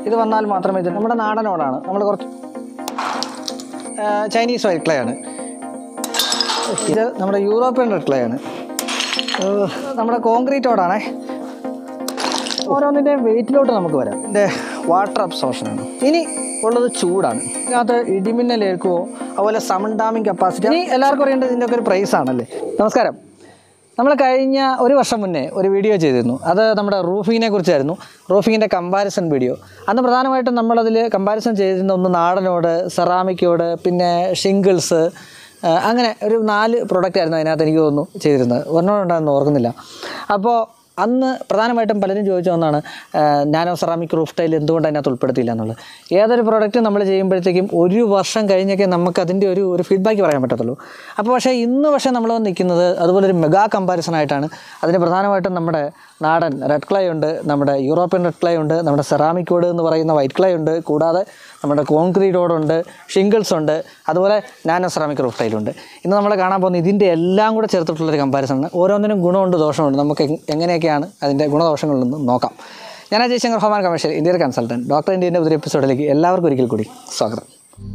ഇത് വന്നാൽ മാത്രമേ ഇത് നമ്മുടെ നാടനോടാണ് നമ്മൾ കുറച്ച് ആ, ചൈനീസ് വൈറ്റ് ക്ലേ ആണ് ഇത് നമ്മുടെ യൂറോപ്യൻ റെഡ് ക്ലേ ആണ് ഏഹ്, നമ്മുടെ കോൺക്രീറ്റ് ഓടാണേ ഓരോന്നിൻ്റെ വെയിറ്റിലോട്ട് നമുക്ക് വരാം ഇതിൻ്റെ വാട്ടർ അബ്സോർഷനാണ് ഇനി ഉള്ളത് ചൂടാണ് ഇതിനകത്ത് ഇടിമിന്നൽ ഏൽക്കുമോ അതുപോലെ സമൺ ഡാമിങ് കപ്പാസിറ്റി ഇനി എല്ലാവർക്കും അറിയേണ്ടത് ഇതിൻ്റെ ഒക്കെ ഒരു പ്രൈസ് ആണല്ലേ നമസ്കാരം നമ്മൾ കഴിഞ്ഞ ഒരു വർഷം മുന്നേ ഒരു വീഡിയോ ചെയ്തിരുന്നു അത് നമ്മുടെ റൂഫിങ്ങിനെ കുറിച്ചായിരുന്നു റൂഫിങ്ങിൻ്റെ കമ്പാരിസൺ വീഡിയോ അന്ന് പ്രധാനമായിട്ടും നമ്മളതിൽ കമ്പാരിസൺ ചെയ്തിരുന്ന ഒന്ന് നാടനോട് സെറാമിക്കോട് പിന്നെ ഷിംഗിൾസ് അങ്ങനെ ഒരു നാല് പ്രൊഡക്റ്റ് ആയിരുന്നു അതിനകത്ത് എനിക്ക് തോന്നുന്നു ചെയ്തിരുന്നത് ഒരെണ്ണമുണ്ടായിരുന്നു ഓർക്കുന്നില്ല അപ്പോൾ അന്ന് പ്രധാനമായിട്ടും പലരും ചോദിച്ച ഒന്നാണ് നാനോ സെറാമിക് റൂഫ് ടൈൽ എന്തുകൊണ്ട് അതിനകത്ത് ഉൾപ്പെടുത്തിയില്ല എന്നുള്ളത് ഏതൊരു പ്രോഡക്റ്റ് നമ്മൾ ചെയ്യുമ്പോഴത്തേക്കും ഒരു വർഷം കഴിഞ്ഞൊക്കെ നമുക്ക് അതിൻ്റെ ഒരു ഒരു ഫീഡ്ബാക്ക് പറയാൻ പറ്റത്തുള്ളൂ അപ്പോൾ പക്ഷേ ഇന്ന് പക്ഷേ നമ്മൾ നിൽക്കുന്നത് അതുപോലെ ഒരു മെഗാ കമ്പാരിസൺ ആയിട്ടാണ് അതിന് പ്രധാനമായിട്ടും നമ്മുടെ നാടൻ റെഡ് ക്ലേ ഉണ്ട് നമ്മുടെ യൂറോപ്യൻ റെഡ് ക്ലേ ഉണ്ട് നമ്മുടെ സെറാമിക് wood എന്ന് പറയുന്ന വൈറ്റ് ക്ലേ ഉണ്ട് കൂടാതെ നമ്മുടെ കോൺക്രീറ്റ് റോഡുണ്ട് ഷിംഗിൾസ് ഉണ്ട് അതുപോലെ നാനോ സെറാമിക് റൂഫ് ടൈലുണ്ട് ഇന്ന് നമ്മൾ കാണാൻ പോകുന്ന ഇതിൻ്റെ എല്ലാം കൂടെ ചേർത്തിട്ടുള്ളൊരു കമ്പാരിസൺ ആണ് ഓരോന്നിനും ഗുണമുണ്ട് ദോഷമുണ്ട് നമുക്ക് എങ്- എങ്ങനെയൊക്കെയാണ് അതിൻ്റെ ഗുണദോഷങ്ങളെന്ന് നോക്കാം ഞാൻ ജയശങ്കർ ഹോമാൻ കമേഴ്ഷ്യൽ ഇന്ത്യൻ കൺസൾട്ടൻറ്റ് ഡോക്ടർ ഇന്ത്യൻ്റെ പുതിയ എപ്പിസോഡിലേക്ക് എല്ലാവർക്കും ഒരിക്കൽ കൂടി സ്വാഗതം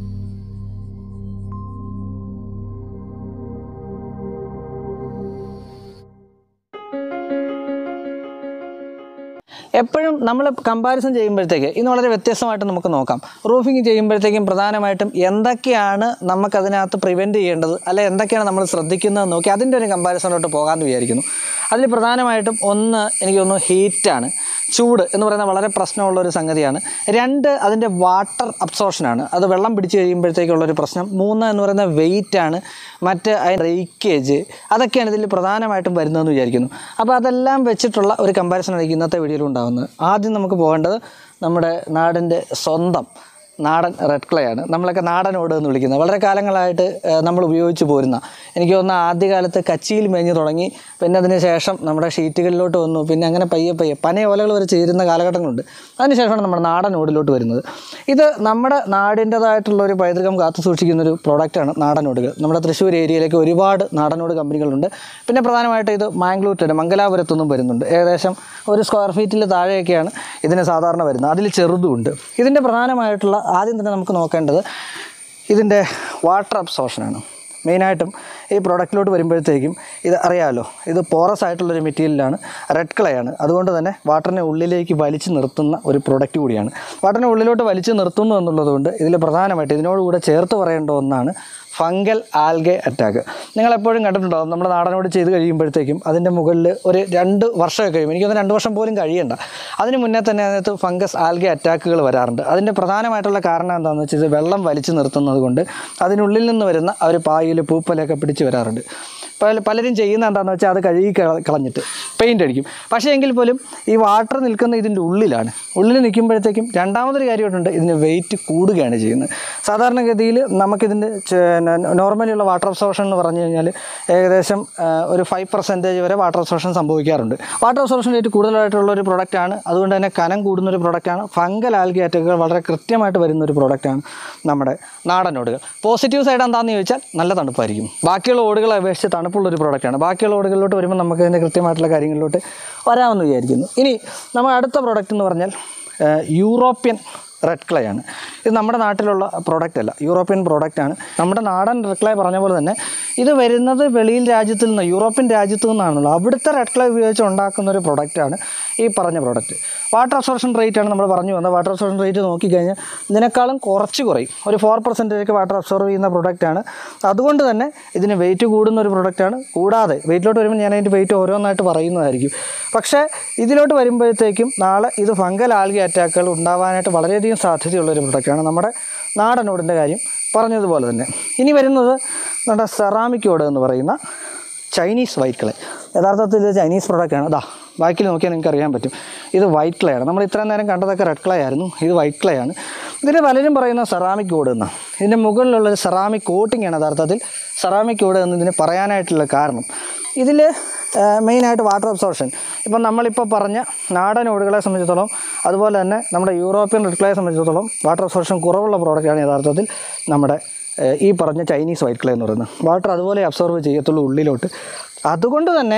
എപ്പോഴും നമ്മൾ കമ്പാരിസൺ ചെയ്യുമ്പോഴത്തേക്ക് ഇന്ന് വളരെ വ്യത്യസ്തമായിട്ട് നമുക്ക് നോക്കാം റൂഫിങ് ചെയ്യുമ്പോഴത്തേക്കും പ്രധാനമായിട്ടും എന്തൊക്കെയാണ് നമുക്കതിനകത്ത് പ്രിവെൻറ്റ് ചെയ്യേണ്ടത് അല്ലെ എന്തൊക്കെയാണ് നമ്മൾ ശ്രദ്ധിക്കുന്നത് നോക്കി അതിൻ്റെ ഒരു കമ്പാരിസണിലോട്ട് പോകാമെന്ന് വിചാരിക്കുന്നു അതിൽ പ്രധാനമായിട്ടും ഒന്ന് എനിക്ക് തോന്നുന്നു ഹീറ്റാണ് ചൂട് എന്ന് പറയുന്ന വളരെ പ്രശ്നമുള്ള ഒരു സംഗതിയാണ് രണ്ട് അതിൻ്റെ വാട്ടർ അബ്സോർഷനാണ് അത് വെള്ളം പിടിച്ച് കഴിയുമ്പോഴത്തേക്കുള്ളൊരു പ്രശ്നം മൂന്ന് എന്ന് പറയുന്ന വെയിറ്റ് ആണ് മറ്റ് അതിൻ്റെ റേക്കേജ് അതൊക്കെയാണ് ഇതിൽ പ്രധാനമായിട്ടും വരുന്നതെന്ന് വിചാരിക്കുന്നു അപ്പോൾ അതെല്ലാം വെച്ചിട്ടുള്ള ഒരു കമ്പാരിസൺ ആയിരിക്കും ഇന്നത്തെ വീഡിയോയിൽ ഉണ്ടാകുന്നത് ആദ്യം നമുക്ക് പോകേണ്ടത് നമ്മുടെ നാടിൻ്റെ സ്വന്തം നാടൻ റെഡ് ക്ലേ ആണ് നമ്മളൊക്കെ നാടനോട് എന്ന് വിളിക്കുന്നത് വളരെ കാലങ്ങളായിട്ട് ഏഹ്, നമ്മൾ ഉപയോഗിച്ച് പോരുന്ന എനിക്ക് തോന്നുന്ന ആദ്യകാലത്ത് കച്ചിയിൽ മേഞ്ഞ് തുടങ്ങി പിന്നെ അതിന് ശേഷം നമ്മുടെ ഷീറ്റുകളിലോട്ട് വന്നു പിന്നെ അങ്ങനെ പയ്യെ പയ്യെ പന ഓലകൾ വരെ ചേരുന്ന കാലഘട്ടങ്ങളുണ്ട് അതിനുശേഷമാണ് നമ്മുടെ നാടൻ ഓടിലോട്ട് വരുന്നത് ഇത് നമ്മുടെ നാടിൻ്റെതായിട്ടുള്ള ഒരു പൈതൃകം കാത്തു സൂക്ഷിക്കുന്ന ഒരു പ്രോഡക്റ്റാണ് നാടനോടുകൾ നമ്മുടെ തൃശ്ശൂർ ഏരിയയിലേക്ക് ഒരുപാട് നാടനോട് കമ്പനികളുണ്ട് പിന്നെ പ്രധാനമായിട്ട് ഇത് മാംഗ്ലൂർ മംഗലാപുരത്തുനിന്നും വരുന്നുണ്ട് ഏകദേശം ഒരു സ്ക്വയർ ഫീറ്റിൽ താഴെയൊക്കെയാണ് ഇതിന് സാധാരണ വരുന്നത് അതിൽ ചെറുതുമുണ്ട് ഇതിൻ്റെ പ്രധാനമായിട്ടുള്ള ആദ്യം തന്നെ നമുക്ക് നോക്കേണ്ടത് ഇതിൻ്റെ വാട്ടർ അബ്സോർഷനാണ് മെയിനായിട്ടും ഈ പ്രോഡക്റ്റിലോട്ട് വരുമ്പോഴത്തേക്കും ഇത് അറിയാമല്ലോ ഇത് പോറസ് ആയിട്ടുള്ളൊരു മെറ്റീരിയലാണ് റെഡ് ക്ലേ ആണ് അതുകൊണ്ട് തന്നെ വാട്ടറിനെ ഉള്ളിലേക്ക് വലിച്ചു നിർത്തുന്ന ഒരു പ്രോഡക്റ്റ് കൂടിയാണ് വാട്ടറിനെ ഉള്ളിലോട്ട് വലിച്ചു നിർത്തുന്നു എന്നുള്ളതുകൊണ്ട് ഇതിൽ പ്രധാനമായിട്ട് ഇതിനോടുകൂടെ ചേർത്ത് പറയേണ്ട ഒന്നാണ് ഫംഗൽ ആൽഗെ അറ്റാക്ക് നിങ്ങൾ എപ്പോഴും കണ്ടിട്ടുണ്ടാവും നമ്മുടെ നാടനോട് ചെയ്ത് കഴിയുമ്പോഴത്തേക്കും അതിൻ്റെ മുകളിൽ ഒരു രണ്ട് വർഷമൊക്കെ കഴിയും എനിക്കൊന്ന് രണ്ട് വർഷം പോലും കഴിയണ്ട അതിന് മുന്നേ തന്നെ അതിനകത്ത് ഫംഗസ് ആൽഗെ അറ്റാക്കുകൾ വരാറുണ്ട് അതിൻ്റെ പ്രധാനമായിട്ടുള്ള കാരണം എന്താണെന്ന് വെച്ചാൽ ഇത് വെള്ളം വലിച്ചു നിർത്തുന്നത് കൊണ്ട് അതിനുള്ളിൽ നിന്ന് വരുന്ന ആ ഒരു പായൽ പൂപ്പലൊക്കെ പിടിച്ച് വരാറുണ്ട് പല പലരും ചെയ്യുന്ന എന്താണെന്ന് വെച്ചാൽ അത് കഴുകി കള- കളഞ്ഞിട്ട് പെയിൻ്റ് അടിക്കും പക്ഷേ എങ്കിൽ പോലും ഈ വാട്ടർ നിൽക്കുന്ന ഇതിൻ്റെ ഉള്ളിലാണ് ഉള്ളിൽ നിൽക്കുമ്പോഴത്തേക്കും രണ്ടാമതൊരു കാര്യമായിട്ടുണ്ട് ഇതിന് വെയിറ്റ് കൂടുകയാണ് ചെയ്യുന്നത് സാധാരണഗതിയിൽ നമുക്കിതിൻ്റെ നോർമലിയുള്ള വാട്ടർ അബ്സോർഷൻ എന്ന് പറഞ്ഞു കഴിഞ്ഞാൽ ഏകദേശം ആ, ഒരു ഫൈവ് പെർസെൻറ്റേജ് വരെ വാട്ടർ അബ്സോർഷൻ സംഭവിക്കാറുണ്ട് വാട്ടർ അബ്സോർഷൻ റേറ്റ് കൂടുതലായിട്ടുള്ള ഒരു പ്രൊഡക്റ്റാണ് അതുകൊണ്ട് തന്നെ കനം കൂടുന്ന ഒരു പ്രൊഡക്റ്റാണ് ഫംഗൽ ആൽഗി അറ്റാക്കുകൾ വളരെ കൃത്യമായിട്ട് വരുന്ന ഒരു പ്രൊഡക്റ്റാണ് നമ്മുടെ നാടൻ ഓടുകൾ പോസിറ്റീവ് സൈഡ് എന്താണെന്ന് ചോദിച്ചാൽ നല്ല തണുപ്പായിരിക്കും ബാക്കിയുള്ള ഓടുകളെ അപേക്ഷിച്ച് തണുപ്പുള്ള ഒരു പ്രോഡക്റ്റാണ് ബാക്കിയുള്ള ഓടുകളിലോട്ട് വരുമ്പോൾ നമുക്ക് അതിൻ്റെ കൃത്യമായിട്ടുള്ള കാര്യങ്ങളിലോട്ട് വരാമെന്ന് വിചാരിക്കുന്നു ഇനി നമ്മുടെ അടുത്ത പ്രോഡക്റ്റ് എന്ന് പറഞ്ഞാൽ ഏഹ്, യൂറോപ്യൻ റെഡ് ക്ലേ ആണ് ഇത് നമ്മുടെ നാട്ടിലുള്ള പ്രോഡക്റ്റ് അല്ല യൂറോപ്യൻ പ്രോഡക്റ്റ് ആണ് നമ്മുടെ നാടൻ റെഡ് ക്ലേ പറഞ്ഞ പോലെ തന്നെ ഇത് വരുന്നത് വെളിയിൽ രാജ്യത്തിൽ നിന്ന് യൂറോപ്യൻ രാജ്യത്തു നിന്നാണല്ലോ അവിടുത്തെ റെഡ് ക്ലേ ഉപയോഗിച്ച് ഉണ്ടാക്കുന്ന ഒരു പ്രോഡക്റ്റാണ് ഈ പറഞ്ഞ പ്രോഡക്റ്റ് വാട്ടർ അബ്സോർഷൻ റേറ്റ് ആണ് നമ്മൾ പറഞ്ഞു വന്നത് വാട്ടർ അബ്സോർഷൻ റേറ്റ് നോക്കിക്കഴിഞ്ഞാൽ ഇതിനേക്കാളും കുറച്ച് കുറയും ഒരു ഫോർ പെർസെൻറ്റേജ് വാട്ടർ അബ്സോർവ് ചെയ്യുന്ന പ്രോഡക്റ്റാണ് അതുകൊണ്ട് തന്നെ ഇതിന് വെയിറ്റ് കൂടുന്ന ഒരു പ്രോഡക്റ്റാണ് കൂടാതെ വെയിറ്റിലോട്ട് വരുമ്പോൾ ഞാൻ അതിൻ്റെ വെയിറ്റ് ഓരോന്നായിട്ട് പറയുന്നതായിരിക്കും പക്ഷേ ഇതിലോട്ട് വരുമ്പോഴത്തേക്കും നാളെ ഇത് ഫംഗൽ ആൽഗി അറ്റാക്കുകൾ ഉണ്ടാവാനായിട്ട് വളരെയധികം സാധ്യതയുള്ള ഒരു പ്രൊഡക്റ്റാണ് നമ്മുടെ നാടനോടിൻ്റെ കാര്യം പറഞ്ഞതുപോലെ തന്നെ ഇനി വരുന്നത് നമ്മുടെ സെറാമിക് ഓട് എന്ന് പറയുന്ന ചൈനീസ് വൈറ്റ് ക്ലേ യഥാർത്ഥത്തിൽ ഇത് ചൈനീസ് പ്രൊഡക്റ്റാണ് അതാ ബാക്കിൽ നോക്കിയാൽ നിങ്ങൾക്ക് അറിയാൻ പറ്റും ഇത് വൈറ്റ് ക്ലേ ആണ് നമ്മൾ ഇത്രയും നേരം കണ്ടതൊക്കെ റെഡ് ക്ലേ ആയിരുന്നു ഇത് വൈറ്റ് ക്ലേ ആണ് ഇതിന് പലരും പറയുന്ന സെറാമിക് കോഡ് എന്നാണ് ഇതിൻ്റെ മുകളിലുള്ള ഒരു സെറാമിക് കോട്ടിംഗ് ആണ് യഥാർത്ഥത്തിൽ സെറാമിക് കോഡ് എന്ന് ഇതിന് പറയാനായിട്ടുള്ള കാരണം ഇതിൽ മെയിനായിട്ട് വാട്ടർ അബ്സോർഷൻ ഇപ്പം നമ്മളിപ്പോൾ പറഞ്ഞ നാടൻ ഓടുകളെ സംബന്ധിച്ചിടത്തോളം അതുപോലെ തന്നെ നമ്മുടെ യൂറോപ്യൻ റെഡ് ക്ലേ സംബന്ധിച്ചിടത്തോളം വാട്ടർ അബ്സോർഷൻ കുറവുള്ള പ്രോഡക്റ്റാണ് യഥാർത്ഥത്തിൽ നമ്മുടെ ഏഹ്, ഈ പറഞ്ഞ ചൈനീസ് വൈറ്റ് ക്ലേ എന്ന് പറയുന്നത് വാട്ടർ അതുപോലെ അബ്സോർവ് ചെയ്യത്തുള്ളൂ ഉള്ളിലോട്ട് അതുകൊണ്ട് തന്നെ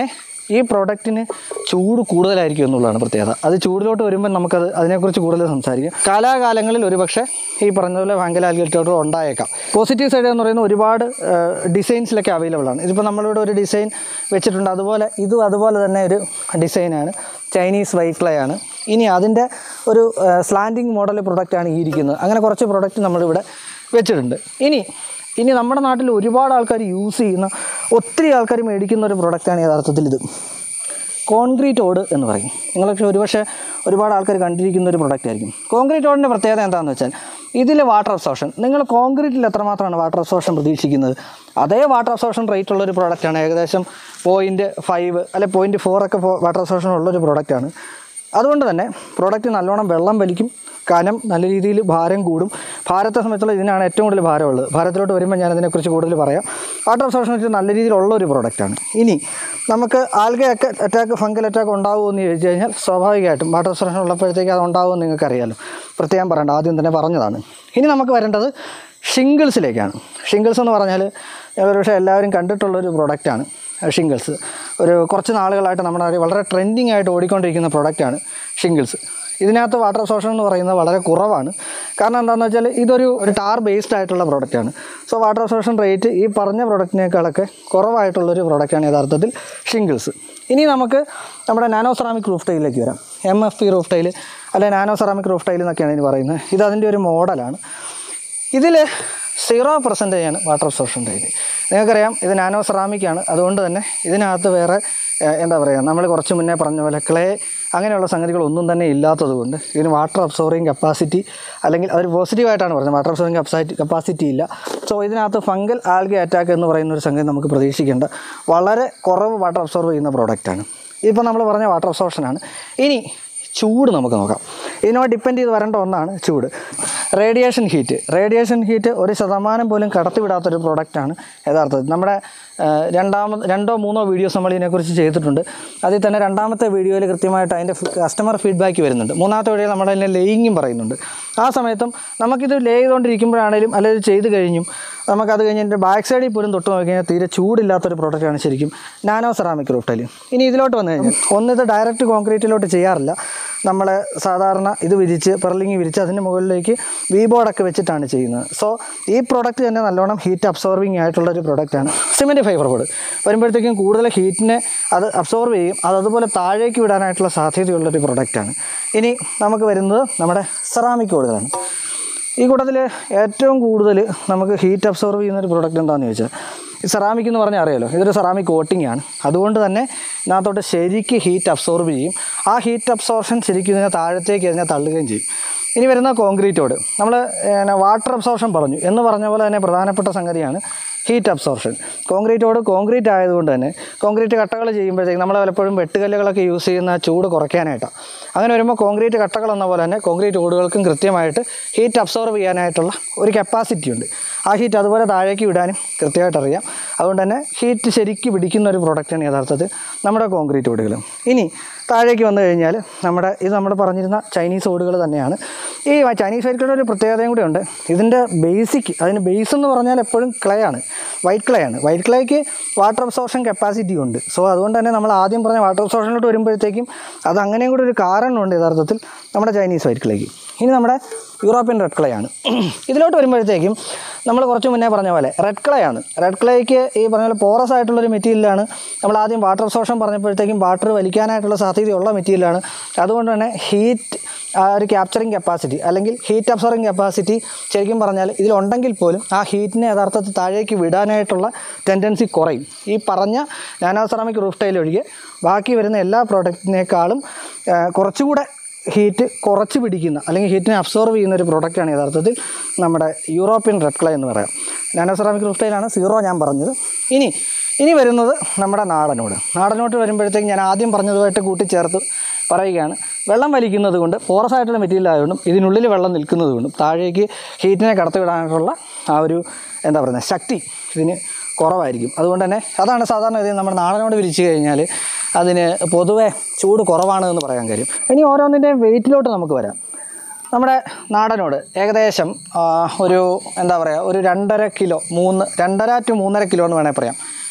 ഈ പ്രോഡക്റ്റിന് ചൂട് കൂടുതലായിരിക്കും എന്നുള്ളതാണ് പ്രത്യേകത അത് ചൂടിലോട്ട് വരുമ്പോൾ നമുക്കത് അതിനെക്കുറിച്ച് കൂടുതൽ സംസാരിക്കാം കാലാകാലങ്ങളിൽ ഒരുപക്ഷെ ഈ പറഞ്ഞതുപോലെ ഫംഗൽ ആൽഗേറ്റോർ ഉണ്ടായേക്കാം പോസിറ്റീവ് സൈഡ് എന്ന് പറയുന്നത് ഒരുപാട് ഡിസൈൻസിലൊക്കെ അവൈലബിൾ ആണ് ഇതിപ്പോൾ നമ്മളിവിടെ ഒരു ഡിസൈൻ വെച്ചിട്ടുണ്ട് അതുപോലെ ഇതും അതുപോലെ തന്നെ ഒരു ഡിസൈനാണ് ചൈനീസ് വൈക്ലേ ആണ് ഇനി അതിൻ്റെ ഒരു സ്ലാൻഡിങ് മോഡൽ പ്രൊഡക്റ്റാണ് ഈ ഇരിക്കുന്നത് അങ്ങനെ കുറച്ച് പ്രൊഡക്റ്റ് നമ്മളിവിടെ വെച്ചിട്ടുണ്ട് ഇനി ഇനി നമ്മുടെ നാട്ടിൽ ഒരുപാട് ആൾക്കാർ യൂസ് ചെയ്യുന്ന ഒത്തിരി ആൾക്കാർ മേടിക്കുന്ന ഒരു പ്രൊഡക്റ്റാണ് യഥാർത്ഥത്തിൽ ഇത് കോൺക്രീറ്റ് ഓട് എന്ന് പറയും നിങ്ങളൊക്കെ ഒരുപക്ഷെ ഒരുപാട് ആൾക്കാർ കണ്ടിരിക്കുന്ന ഒരു പ്രൊഡക്റ്റ് ആയിരിക്കും കോൺക്രീറ്റ് ഓടിൻ്റെ പ്രത്യേകത എന്താണെന്ന് വെച്ചാൽ ഇതിൽ വാട്ടർ അബ്സോർഷൻ നിങ്ങൾ കോൺക്രീറ്റിൽ എത്രമാത്രമാണ് വാട്ടർ അബ്സോർഷൻ പ്രതീക്ഷിക്കുന്നത് അതേ വാട്ടർ അബ്സോർഷൻ റേറ്റ് ഉള്ള ഒരു പ്രോഡക്റ്റാണ് ഏകദേശം പോയിൻറ്റ് ഫൈവ് അല്ലെ പോയിൻറ്റ് ഫോർ ഒക്കെ വാട്ടർ അബ്സോർഷൻ ഉള്ളൊരു പ്രോഡക്റ്റാണ് അതുകൊണ്ട് തന്നെ പ്രോഡക്റ്റ് നല്ലോണം വെള്ളം വലിക്കും കനം നല്ല രീതിയിൽ ഭാരം കൂടും ഭാരത്തെ സംബന്ധിച്ചുള്ള ഇതിനാണ് ഏറ്റവും കൂടുതൽ ഭാരമുള്ളത് ഭാരത്തിലോട്ട് വരുമ്പോൾ ഞാൻ അതിനെക്കുറിച്ച് കൂടുതൽ പറയാം വാട്ടർ അബ്സോർഷൻ വെച്ച് നല്ല രീതിയിലുള്ള ഒരു പ്രോഡക്റ്റാണ് ഇനി നമുക്ക് ആൽഗ അറ്റാക്ക് ഫംഗൽ അറ്റാക്ക് ഉണ്ടാവുമെന്ന് ചോദിച്ചു കഴിഞ്ഞാൽ സ്വാഭാവികമായിട്ടും വാട്ടർ അബ്സോർഷൻ ഉള്ളപ്പോഴത്തേക്ക് അത് ഉണ്ടാവുമെന്ന് നിങ്ങൾക്കറിയാലോ പ്രത്യേകം പറയണ്ട ആദ്യം തന്നെ പറഞ്ഞതാണ് ഇനി നമുക്ക് വരേണ്ടത് ഷിംഗിൾസിലേക്കാണ് ഷിംഗിൾസ് എന്ന് പറഞ്ഞാൽ ഒരുപക്ഷെ എല്ലാവരും കണ്ടിട്ടുള്ളൊരു പ്രോഡക്റ്റാണ് ഷിംഗിൾസ് ഒരു കുറച്ച് നാളുകളായിട്ട് നമ്മുടെ നാട്ടിൽ വളരെ ട്രെൻഡിങ് ആയിട്ട് ഓടിക്കൊണ്ടിരിക്കുന്ന പ്രോഡക്റ്റാണ് ഷിംഗിൾസ് ഇതിനകത്ത് വാട്ടർ അബ്സോർഷൻ എന്ന് പറയുന്നത് വളരെ കുറവാണ് കാരണം എന്താണെന്ന് വെച്ചാൽ ഇതൊരു ഒരു ടാർ ബേസ്ഡ് ആയിട്ടുള്ള പ്രോഡക്റ്റാണ് സോ വാട്ടർ അബ്സോർഷൻ റേറ്റ് ഈ പറഞ്ഞ പ്രോഡക്റ്റിനേക്കാളൊക്കെ കുറവായിട്ടുള്ളൊരു പ്രോഡക്റ്റാണ് യഥാർത്ഥത്തിൽ ഷിംഗിൾസ് ഇനി നമുക്ക് നമ്മുടെ നാനോ സെറാമിക് റൂഫ് ടൈലിലേക്ക് വരാം M F P roof tile അല്ലെ നാനോ സെറാമിക് റൂഫ് ടൈൽ എന്നൊക്കെയാണ് ഇതിന് പറയുന്നത് ഇത് അതിൻ്റെ ഒരു മോഡലാണ് ഇതിൽ സീറോ പെർസെൻറ്റേജ് ആണ് വാട്ടർ അബ്സോർഷൻ റേറ്റ് നിങ്ങൾക്കറിയാം ഇത് നാനോ സെറാമിക്കാണ് അതുകൊണ്ട് തന്നെ ഇതിനകത്ത് വേറെ ഏഹ്, എന്താ പറയുക നമ്മൾ കുറച്ച് മുന്നേ പറഞ്ഞ പോലെ ക്ലേ അങ്ങനെയുള്ള സംഗതികളൊന്നും തന്നെ ഇല്ലാത്തത് കൊണ്ട് ഇതിന് വാട്ടർ അബ്സോർവിങ് കപ്പാസിറ്റി അല്ലെങ്കിൽ അതൊരു പോസിറ്റീവായിട്ടാണ് പറഞ്ഞത് വാട്ടർ അബ്സോർവിങ് കപ്പാസിറ്റി കപ്പാസിറ്റി ഇല്ല സോ ഇതിനകത്ത് ഫംഗൽ ആൽഗെ അറ്റാക്ക് എന്ന് പറയുന്ന ഒരു സംഗതി നമുക്ക് പ്രതീക്ഷിക്കേണ്ട വളരെ കുറവ് വാട്ടർ അബ്സോർവ് ചെയ്യുന്ന പ്രോഡക്റ്റാണ് ഇപ്പോൾ നമ്മൾ പറഞ്ഞ വാട്ടർ അബ്സോർഷനാണ് ഇനി ചൂട് നമുക്ക് നോക്കാം ഇതിനോട് ഡിപ്പെൻഡ് ചെയ്ത് വരേണ്ട ഒന്നാണ് ചൂട് റേഡിയേഷൻ ഹീറ്റ് റേഡിയേഷൻ ഹീറ്റ് ഒരു ശതമാനം പോലും കടത്തിവിടാത്തൊരു പ്രോഡക്റ്റാണ് യഥാർത്ഥത്തിൽ നമ്മുടെ ആ, രണ്ടാമത് രണ്ടോ മൂന്നോ വീഡിയോസ് നമ്മൾ ഇതിനെക്കുറിച്ച് ചെയ്തിട്ടുണ്ട് അതിൽ തന്നെ രണ്ടാമത്തെ വീഡിയോയിൽ കൃത്യമായിട്ട് അതിൻ്റെ കസ്റ്റമർ ഫീഡ്ബാക്ക് വരുന്നുണ്ട് മൂന്നാമത്തെ വീഡിയോയിൽ നമ്മൾ അതിൻ്റെ ലേയിങ്ങും പറയുന്നുണ്ട് ആ സമയത്തും നമുക്കിത് ലേ ചെയ്തുകൊണ്ടിരിക്കുമ്പോഴാണേലും അല്ലെങ്കിൽ ചെയ്ത് കഴിഞ്ഞും നമുക്കത് കഴിഞ്ഞ് എൻ്റെ ബാക്ക് സൈഡിൽ പോലും തൊട്ട് നോക്കി കഴിഞ്ഞാൽ തീരെ ചൂടില്ലാത്തൊരു പ്രോഡക്റ്റാണ് ശരിക്കും നാനോ സെറാമിക് റൂട്ടയിൽ ഇനി ഇതിലോട്ട് വന്നു കഴിഞ്ഞാൽ ഒന്നിത് ഡയറക്റ്റ് കോൺക്രീറ്റിലോട്ട് ചെയ്യാറില്ല നമ്മൾ സാധാരണ ഇത് വിരിച്ച് പെർലിങ് വിരിച്ച് അതിന് മുകളിലേക്ക് വി ബോർഡൊക്കെ വെച്ചിട്ടാണ് ചെയ്യുന്നത് സോ ഈ പ്രോഡക്റ്റ് തന്നെ നല്ലോണം ഹീറ്റ് അബ്സോർവിങ് ആയിട്ടുള്ള ഒരു പ്രോഡക്റ്റാണ് സിമെൻറ്റ് ഫൈബർ ബോർഡ് വരുമ്പോഴത്തേക്കും കൂടുതൽ ഹീറ്റിനെ അത് അബ്സോർവ് ചെയ്യും അത് അതുപോലെ താഴേക്ക് വിടാനായിട്ടുള്ള സാധ്യതയുള്ളൊരു പ്രോഡക്റ്റാണ് ഇനി നമുക്ക് വരുന്നത് നമ്മുടെ സെറാമിക് ബോർഡുകളാണ് ഈ കൂട്ടത്തിൽ ഏറ്റവും കൂടുതൽ നമുക്ക് ഹീറ്റ് അബ്സോർവ് ചെയ്യുന്ന ഒരു പ്രോഡക്റ്റ് എന്താണെന്ന് ചോദിച്ചാൽ ഈ സെറാമിക് എന്ന് പറഞ്ഞാൽ അറിയാലോ ഇതൊരു സെറാമിക് കോട്ടിംഗ് ആണ് അതുകൊണ്ട് തന്നെ ഇതിനകത്തോട്ട് ശരിക്ക് ഹീറ്റ് അബ്സോർവ് ചെയ്യും ആ ഹീറ്റ് അബ്സോർഷൻ ശരിക്കും ഇതിനെ താഴത്തേക്ക് ഇതിനെ തള്ളുകയും ചെയ്യും ഇനി വരുന്ന കോൺക്രീറ്റോട് നമ്മൾ വാട്ടർ അബ്സോർഷൻ പറഞ്ഞു എന്ന് പറഞ്ഞ പോലെ തന്നെ പ്രധാനപ്പെട്ട സംഗതിയാണ് ഹീറ്റ് അബ്സോർഷൻ കോൺക്രീറ്റോട് കോൺക്രീറ്റ് ആയതുകൊണ്ട് തന്നെ കോൺക്രീറ്റ് കട്ടകൾ ചെയ്യുമ്പോഴത്തേക്ക് നമ്മൾ പലപ്പോഴും വെട്ടുകല്ലുകളൊക്കെ യൂസ് ചെയ്യുന്ന ചൂട് കുറയ്ക്കാനായിട്ടാണ് അങ്ങനെ വരുമ്പോൾ കോൺക്രീറ്റ് കട്ടകൾ എന്ന പോലെ തന്നെ കോൺക്രീറ്റ് ഓടുകൾക്കും കൃത്യമായിട്ട് ഹീറ്റ് അബ്സോർവ് ചെയ്യാനായിട്ടുള്ള ഒരു കപ്പാസിറ്റി ഉണ്ട് ആ ഹീറ്റ് അതുപോലെ താഴേക്ക് വിടാനും കൃത്യമായിട്ട് അറിയാം അതുകൊണ്ട് തന്നെ ഹീറ്റ് ശരിക്ക് പിടിക്കുന്ന ഒരു പ്രോഡക്റ്റാണ് യഥാർത്ഥത്തിൽ നമ്മുടെ കോൺക്രീറ്റ് ഓടുകൾ ഇനി താഴേക്ക് വന്നു കഴിഞ്ഞാൽ നമ്മുടെ ഇത് നമ്മൾ പറഞ്ഞിരുന്ന ചൈനീസ് ഓടുകൾ തന്നെയാണ് ഈ ചൈനീസ് സൈക്കിളിൻ്റെ ഒരു പ്രത്യേകതയും കൂടി ഉണ്ട് ഇതിൻ്റെ ബേസിക് അതിന് ബേസ് എന്ന് പറഞ്ഞാൽ എപ്പോഴും ക്ലേ ആണ് വൈറ്റ് ക്ലേ ആണ് വൈറ്റ് ക്ലേക്ക് വാട്ടർ അബ്സോർഷൻ കപ്പാസിറ്റി ഉണ്ട് സോ അതുകൊണ്ട് തന്നെ നമ്മൾ ആദ്യം പറഞ്ഞ വാട്ടർ അബ്സോർഷനിലോട്ട് വരുമ്പോഴത്തേക്കും അത് അങ്ങനെയും കൂടി ഒരു കാരണമുണ്ട് യഥാർത്ഥത്തിൽ നമ്മുടെ ചൈനീസ് വൈറ്റ് ക്ലേക്ക് ഇനി നമ്മുടെ യൂറോപ്യൻ റെഡ് ക്ലേ ആണ് ഇതിലോട്ട് വരുമ്പോഴത്തേക്കും നമ്മൾ കുറച്ച് മുന്നേ പറഞ്ഞ പോലെ റെഡ് ക്ലേ ആണ് റെഡ് ക്ലേക്ക് ഈ പറഞ്ഞ പോലെ പോറസ് ആയിട്ടുള്ളൊരു മെറ്റീരിയലാണ് നമ്മൾ ആദ്യം വാട്ടർ അബ്സോർഷൻ പറഞ്ഞപ്പോഴത്തേക്കും വാട്ടർ വലിക്കാനായിട്ടുള്ള സാധ്യതയുള്ള മെറ്റീരിയലാണ് അതുകൊണ്ട് തന്നെ ഹീറ്റ് ആ ഒരു ക്യാപ്ചറിങ് കപ്പാസിറ്റി അല്ലെങ്കിൽ ഹീറ്റ് അബ്സോർവിങ് കപ്പാസിറ്റി ശരിക്കും പറഞ്ഞാൽ ഇതിലുണ്ടെങ്കിൽ പോലും ആ ഹീറ്റിനെ യഥാർത്ഥത്തിൽ താഴേക്ക് വിടാനായിട്ടുള്ള ടെൻഡൻസി കുറയും ഈ പറഞ്ഞ നാനോ സെറാമിക് റൂഫ് ടൈൽ ഒഴികെ ബാക്കി വരുന്ന എല്ലാ പ്രോഡക്റ്റിനേക്കാളും ആ, കുറച്ചുകൂടെ ഹീറ്റ് കുറച്ച് പിടിക്കുന്ന അല്ലെങ്കിൽ ഹീറ്റിനെ അബ്സോർവ് ചെയ്യുന്ന ഒരു പ്രോഡക്റ്റാണ് യഥാർത്ഥത്തിൽ നമ്മുടെ യൂറോപ്യൻ റെഡ് ക്ലേ എന്ന് പറയാം നാനോ സെറാമിക് റൂഫ് ടൈലാണ് സീറോ ഞാൻ പറഞ്ഞത് ഇനി ഇനി വരുന്നത് നമ്മുടെ നാടനോട് നാടനോട്ട് വരുമ്പോഴത്തേക്ക് ഞാൻ ആദ്യം പറഞ്ഞതുമായിട്ട് കൂട്ടിച്ചേർത്ത് പറയുകയാണ് വെള്ളം വലിക്കുന്നത് കൊണ്ട് പോറസ് ആയിട്ടുള്ള മെറ്റീരിയൽ ആയതുകൊണ്ടും ഇതിനുള്ളിൽ വെള്ളം നിൽക്കുന്നത് കൊണ്ടും താഴേക്ക് ഹീറ്റിനെ കടത്തിവിടാനായിട്ടുള്ള ആ ഒരു എന്താ പറയുന്നത് ശക്തി ഇതിന് കുറവായിരിക്കും അതുകൊണ്ട് തന്നെ അതാണ് സാധാരണ ഗതിയിൽ നമ്മുടെ നാടനോട് വിരിച്ചു കഴിഞ്ഞാൽ അതിന് പൊതുവെ ചൂട് കുറവാണ് എന്ന് പറയാൻ കാര്യം ഇനി ഓരോന്നിൻ്റെയും വെയിറ്റിലോട്ട് നമുക്ക് വരാം നമ്മുടെ നാടനോട് ഏകദേശം ആ, ഒരു എന്താ പറയുക ഒരു രണ്ടര കിലോ മൂന്ന് രണ്ടര ടു മൂന്നര കിലോ എന്ന് വേണമെങ്കിൽ പറയാം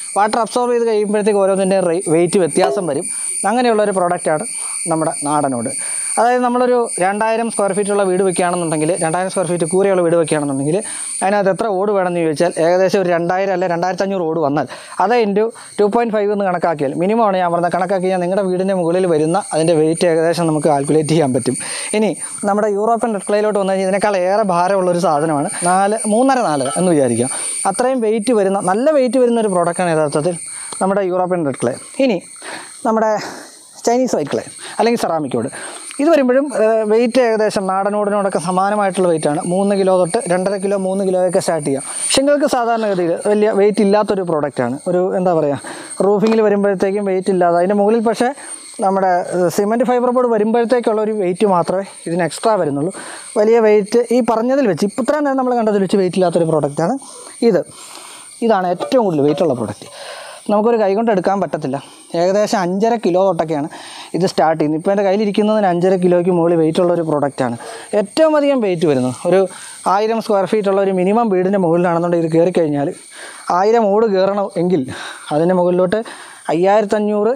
വാട്ടർ അബ്സോർബ് ചെയ്ത് കഴിയുമ്പോഴത്തേക്ക് ഓരോന്നിൻ്റെ വെയിറ്റ് വ്യത്യാസം വരും അങ്ങനെയുള്ളൊരു പ്രോഡക്റ്റാണ് നമ്മുടെ നാടനോട് അതായത് നമ്മളൊരു രണ്ടായിരം സ്ക്വയർ ഫീറ്റുള്ള വീട് വെക്കുകയാണെന്നുണ്ടെങ്കിൽ രണ്ടായിരം സ്ക്വയർ ഫീറ്റ് കൂരെയുള്ള വീട് വെക്കുകയാണെന്നുണ്ടെങ്കിൽ അതിനകത്ത് എത്ര ഓട് വേണമെന്ന് ചോദിച്ചാൽ ഏകദേശം ഒരു രണ്ടായിരം അല്ലെ രണ്ടായിരത്തി അഞ്ഞൂറ് ഓട് വന്നാൽ അത് ഇൻറ്റു ടു പോയിൻറ്റ് ഫൈവ് എന്ന് കണക്കാക്കിയാൽ മിനിമം ആണ് ഞാൻ പറഞ്ഞത് കണക്കാക്കി കഴിഞ്ഞാൽ നിങ്ങളുടെ വീടിൻ്റെ മുകളിൽ വരുന്ന അതിൻ്റെ വെയിറ്റ് ഏകദേശം നമുക്ക് കാൽക്കുലേറ്റ് ചെയ്യാൻ പറ്റും ഇനി നമ്മുടെ യൂറോപ്യൻ റെഡ്ക്ലയിലോട്ട് വന്നു കഴിഞ്ഞാൽ ഇതിനേക്കാൾ ഏറെ ഭാരമുള്ള ഒരു സാധനമാണ് നാല് മൂന്നര നാല് എന്ന് വിചാരിക്കാം അത്രയും വെയിറ്റ് വരുന്ന നല്ല വെയിറ്റ് വരുന്ന ഒരു പ്രോഡക്റ്റാണ് യഥാർത്ഥത്തിൽ നമ്മുടെ യൂറോപ്യൻ റെഡ് ക്ലേ ഇനി നമ്മുടെ ചൈനീസ് വൈറ്റ് ക്ലേ അല്ലെങ്കിൽ സെറാമിക്കോട് ഇത് വരുമ്പോഴും വെയിറ്റ് ഏകദേശം നാടനോടിനോടൊക്കെ സമാനമായിട്ടുള്ള വെയിറ്റാണ് മൂന്ന് കിലോ തൊട്ട് രണ്ടര കിലോ മൂന്ന് കിലോയൊക്കെ സ്റ്റാർട്ട് ചെയ്യാം ഷിംഗിൾക്ക് സാധാരണഗതിയിൽ വലിയ വെയിറ്റ് ഇല്ലാത്തൊരു പ്രോഡക്റ്റാണ് ഒരു എന്താ പറയുക റൂഫിങ്ങിൽ വരുമ്പോഴത്തേക്കും വെയിറ്റ് ഇല്ലാതെ അതിൻ്റെ മുകളിൽ പക്ഷേ നമ്മുടെ സിമെൻറ്റ് ഫൈബർ ബോർഡ് വരുമ്പോഴത്തേക്കുള്ള ഒരു വെയിറ്റ് മാത്രമേ ഇതിന് എക്സ്ട്രാ വരുന്നുള്ളൂ വലിയ വെയിറ്റ് ഈ പറഞ്ഞതിൽ വെച്ച് ഇപ്പോൾ ഇത്രയും നേരം നമ്മൾ കണ്ടതിൽ വെച്ച് വെയിറ്റ് ഇല്ലാത്തൊരു പ്രോഡക്റ്റാണ് ഇത് ഇതാണ് ഏറ്റവും കൂടുതൽ വെയിറ്റുള്ള പ്രോഡക്റ്റ് നമുക്കൊരു കൈ കൊണ്ട് എടുക്കാൻ പറ്റത്തില്ല ഏകദേശം അഞ്ചര കിലോ തൊട്ടൊക്കെയാണ് ഇത് സ്റ്റാർട്ട് ചെയ്യുന്നത് ഇപ്പോൾ എൻ്റെ കയ്യിലിരിക്കുന്നതിന് അഞ്ചര കിലോയ്ക്ക് മുകളിൽ വെയിറ്റ് ഉള്ള ഒരു പ്രോഡക്റ്റാണ് ഏറ്റവും അധികം വെയിറ്റ് വരുന്നത് ഒരു ആയിരം സ്ക്വയർ ഫീറ്റ് ഉള്ള ഒരു മിനിമം വീടിൻ്റെ മുകളിലാണെന്നുണ്ടെങ്കിൽ ഇത് കയറി കഴിഞ്ഞാൽ ആയിരം ഓട് കയറണം എങ്കിൽ അതിൻ്റെ മുകളിലോട്ട് അയ്യായിരത്തഞ്ഞൂറ്